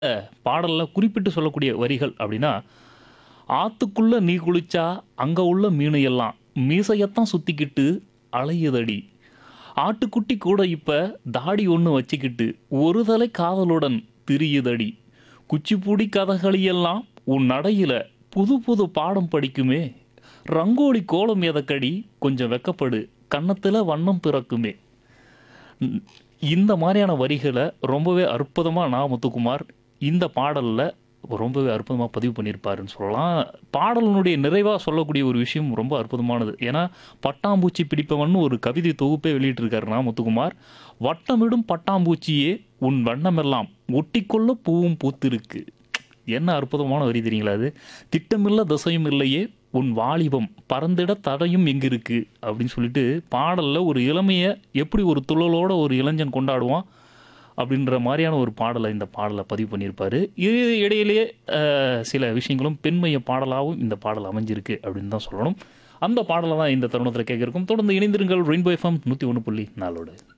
பாடல்ல குறிப்பிட்டு சொல்லக்கூடிய வரிகள் அப்படின்னா, "ஆத்துக்குள்ள நீ குளிச்சா, அங்க உள்ள மீனு எல்லாம் மீசையத்தான் சுத்திக்கிட்டு அலையுதடி. ஆட்டுக்குட்டி கூட இப்ப தாடி ஒண்ணு வச்சுக்கிட்டு ஒரு தலை காதலுடன் திரியுதடி. குச்சிப்புடி கதகளியெல்லாம் உன் நடையில புது புது பாடம் படிக்குமே. ரங்கோலி கோலம் எதக்கடி கொஞ்சம் வெட்கப்படு கன்னத்துல வண்ணம் பிறக்குமே." ம். இந்த மாரியான வரிகள ரொம்பவே அற்புதமா நா. முத்துக்குமார் இந்த பாடல்ல ரொம்பவே அற்புதமா பதிவு பண்ணியிருப்பாருன்னு சொல்லலாம். பாடலினுடைய நிறைவா சொல்லக்கூடிய ஒரு விஷயம் ரொம்ப அற்புதமானது. ஏன்னா, "பட்டாம்பூச்சி பிடிப்பவன்னு" ஒரு கவிதை தொகுப்பே வெளியிட்டிருக்காரு நா. முத்துக்குமார். "வட்டமிடும் பட்டாம்பூச்சியே உன் வண்ணமெல்லாம் ஒட்டிக்கொள்ள பூவும் பூத்திருக்கு." என்ன அற்புதமான வரி தெரியுங்களா அது? "திட்டமில்ல திசையும் இல்லையே உன் வாலிபம் பறந்திட தடையும் எங்கிருக்கு?" அப்படின்னு சொல்லிட்டு பாடல்ல ஒரு இளமைய எப்படி ஒரு துள்ளலோட ஒரு இளைஞன் கொண்டாடுவான், அப்படின்ற மாரியான ஒரு பாடல இந்த பாடல்ல பதிவு பண்ணியிருப்பாரு. இது இடையிலேயே அ சில விஷயங்களும் பெண்மைய பாடலாவும் இந்த பாடல் அமைஞ்சிருக்கு அப்படின்னு தான் சொல்லணும். அந்த பாடல தான் இந்த தருணத்தில கேட்க இருக்கோம். தொடர்ந்து இணைந்திருங்கள் ரெயின்போ எஃப்எம் 101.4 ஓடு.